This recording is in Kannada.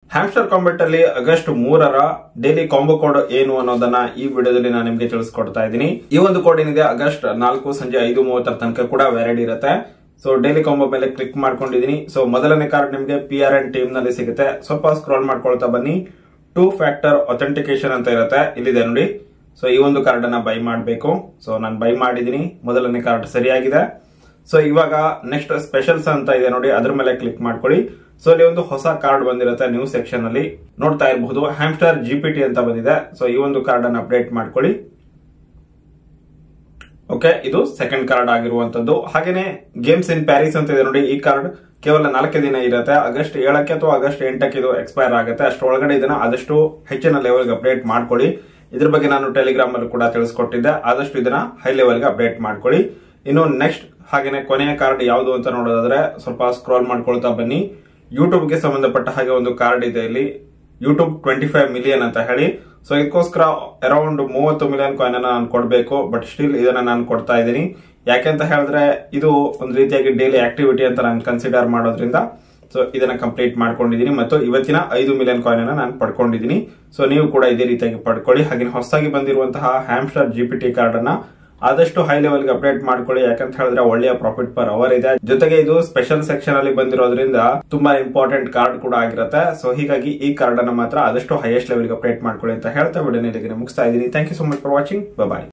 ಹ್ಯಾಮ್ಸ್ಟರ್ ಕಾಂಬೆಟ್ ಅಲ್ಲಿ ಆಗಸ್ಟ್ ಮೂರರ ಡೈಲಿ ಕಾಂಬೋ ಕೋಡ್ ಏನು ಅನ್ನೋದನ್ನ ಈ ವಿಡಿಯೋದಲ್ಲಿ ನಾನು ನಿಮ್ಗೆ ತಿಳಿಸ್ಕೊಡ್ತಾ ಇದ್ದೀನಿ ಈ ಒಂದು ಕೋಡ್ ಏನಿದೆ ಆಗಸ್ಟ್ ನಾಲ್ಕು ಸಂಜೆ ಐದು ಮೂವತ್ತರ ತನಕ ಕೂಡ ವ್ಯಾಲಿಡ್ ಇರುತ್ತೆ ಸೊ ಡೈಲಿ ಕಾಂಬೋ ಮೇಲೆ ಕ್ಲಿಕ್ ಮಾಡ್ಕೊಂಡಿದೀನಿ ಸೊ ಮೊದಲನೇ ಕಾರ್ಡ್ ನಿಮ್ಗೆ ಪಿ ಆರ್ ಎನ್ ಟೀಮ್ ನಲ್ಲಿ ಸಿಗುತ್ತೆ ಸ್ವಲ್ಪ ಸ್ಕ್ರಾಲ್ ಮಾಡ್ಕೊಳ್ತಾ ಬನ್ನಿ ಟೂ ಫ್ಯಾಕ್ಟರ್ ಅಥೆಂಟಿಕೇಶನ್ ಅಂತ ಇರುತ್ತೆ ಇಲ್ಲಿದೆ ನೋಡಿ ಸೊ ಈ ಒಂದು ಕಾರ್ಡ್ ಅನ್ನ ಬೈ ಮಾಡಬೇಕು ಸೊ ನಾನು ಬೈ ಮಾಡಿದೀನಿ ಮೊದಲನೇ ಕಾರ್ಡ್ ಸರಿಯಾಗಿದೆ ಸೊ ಇವಾಗ ನೆಕ್ಸ್ಟ್ ಸ್ಪೆಷಲ್ಸ್ ಅಂತ ಇದೆ ನೋಡಿ ಅದ್ರ ಮೇಲೆ ಕ್ಲಿಕ್ ಮಾಡ್ಕೊಳ್ಳಿ ಸೊ ಇಲ್ಲಿ ಒಂದು ಹೊಸ ಕಾರ್ಡ್ ಬಂದಿರುತ್ತೆ ನ್ಯೂ ಸೆಕ್ಷನ್ ಅಲ್ಲಿ ನೋಡ್ತಾ ಇರಬಹುದು ಹ್ಯಾಮ್ಸ್ಟರ್ ಜಿಪಿಟಿ ಅಂತ ಬಂದಿದೆ ಸೊ ಈ ಒಂದು ಕಾರ್ಡ್ ಅನ್ನು ಅಪ್ಡೇಟ್ ಮಾಡ್ಕೊಳ್ಳಿ ಓಕೆ ಇದು ಸೆಕೆಂಡ್ ಕಾರ್ಡ್ ಆಗಿರುವಂತದ್ದು ಹಾಗೇನೆ ಗೇಮ್ಸ್ ಇನ್ ಪ್ಯಾರಿಸ್ ಅಂತ ಇದೆ ನೋಡಿ ಈ ಕಾರ್ಡ್ ಕೇವಲ ನಾಲ್ಕೇ ದಿನ ಇರುತ್ತೆ ಆಗಸ್ಟ್ ಏಳಕ್ಕೆ ಅಥವಾ ಆಗಸ್ಟ್ ಎಂಟಕ್ಕೆ ಇದು ಎಕ್ಸ್ಪೈರ್ ಆಗುತ್ತೆ ಅಷ್ಟರೊಳಗಡೆ ಇದನ್ನ ಆದಷ್ಟು ಹೆಚ್ಚಿನ ಲೆವೆಲ್ಗೆ ಅಪ್ಡೇಟ್ ಮಾಡ್ಕೊಳ್ಳಿ ಇದ್ರ ಬಗ್ಗೆ ನಾನು ಟೆಲಿಗ್ರಾಮ್ ಅಲ್ಲಿ ಕೂಡ ತಿಳಿಸ್ಕೊಟ್ಟಿದ್ದೆ ಆದಷ್ಟು ಇದನ್ನ ಹೈ ಲೆವೆಲ್ಗೆ ಅಪ್ಡೇಟ್ ಮಾಡ್ಕೊಳ್ಳಿ ಇನ್ನು ನೆಕ್ಸ್ಟ್ ಹಾಗೇನೆ ಕೊನೆಯ ಕಾರ್ಡ್ ಯಾವುದು ಅಂತ ನೋಡೋದಾದ್ರೆ ಸ್ವಲ್ಪ ಸ್ಕ್ರಾಲ್ ಮಾಡ್ಕೊಳ್ತಾ ಬನ್ನಿ ಯೂಟ್ಯೂಬ್ ಗೆ ಸಂಬಂಧಪಟ್ಟ ಹಾಗೆ ಒಂದು ಕಾರ್ಡ್ ಇದೆ ಇಲ್ಲಿ ಯೂಟ್ಯೂಬ್ ಟ್ವೆಂಟಿ ಫೈವ್ ಮಿಲಿಯನ್ ಅಂತ ಹೇಳಿ ಸೊ ಇದಕ್ಕೋಸ್ಕರ ಅರೌಂಡ್ ಮೂವತ್ತು ಮಿಲಿಯನ್ ಕಾಯಿನ್ ಅನ್ನ ನಾನು ಕೊಡಬೇಕು ಬಟ್ ಸ್ಟಿಲ್ ಇದನ್ನ ನಾನು ಕೊಡ್ತಾ ಇದ್ದೀನಿ ಯಾಕೆಂತ ಹೇಳಿದ್ರೆ ಇದು ಒಂದು ರೀತಿಯಾಗಿ ಡೈಲಿ ಆಕ್ಟಿವಿಟಿ ಅಂತ ನಾನು ಕನ್ಸಿಡರ್ ಮಾಡೋದ್ರಿಂದ ಸೊ ಇದನ್ನ ಕಂಪ್ಲೀಟ್ ಮಾಡ್ಕೊಂಡಿದ್ದೀನಿ ಮತ್ತು ಇವತ್ತಿನ ಐದು ಮಿಲಿಯನ್ ಕಾಯಿನ್ ಅನ್ನ ನಾನು ಪಡ್ಕೊಂಡಿದ್ದೀನಿ ಸೊ ನೀವು ಕೂಡ ಇದೇ ರೀತಿಯಾಗಿ ಪಡ್ಕೊಳ್ಳಿ ಹಾಗೆ ಹೊಸದಾಗಿ ಬಂದಿರುವಂತಹ ಹ್ಯಾಮ್ಸ್ಟರ್ ಜಿಪಿಟಿ ಕಾರ್ಡ್ ಅನ್ನ ಆದಷ್ಟು ಹೈ ಲೆವೆಲ್ ಗೆ ಅಪ್ಡೇಟ್ ಮಾಡ್ಕೊಳ್ಳಿ ಯಾಕಂತ ಹೇಳಿದ್ರೆ ಒಳ್ಳೆಯ ಪ್ರಾಫಿಟ್ ಪರ್ ಅವರ್ ಇದೆ ಜೊತೆಗೆ ಇದು ಸ್ಪೆಷಲ್ ಸೆಕ್ಷನ್ ಅಲ್ಲಿ ಬಂದಿರೋದ್ರಿಂದ ತುಂಬಾ ಇಂಪಾರ್ಟೆಂಟ್ ಕಾರ್ಡ್ ಕೂಡ ಆಗಿರುತ್ತೆ ಸೊ ಹೀಗಾಗಿ ಈ ಕಾರ್ಡ್ ಅನ್ನ ಮಾತ್ರ ಆದಷ್ಟು ಹೈಯೆಸ್ಟ್ ಲೆವೆಲ್ ಗೆ ಅಪ್ಡೇಟ್ ಮಾಡ್ಕೊಳ್ಳಿ ಅಂತ ಹೇಳ್ತಾ ವಿಡಿಯೋ ಮುಗಿಸ್ತಾ ಇದ್ದೀನಿ thank you so much for watching bye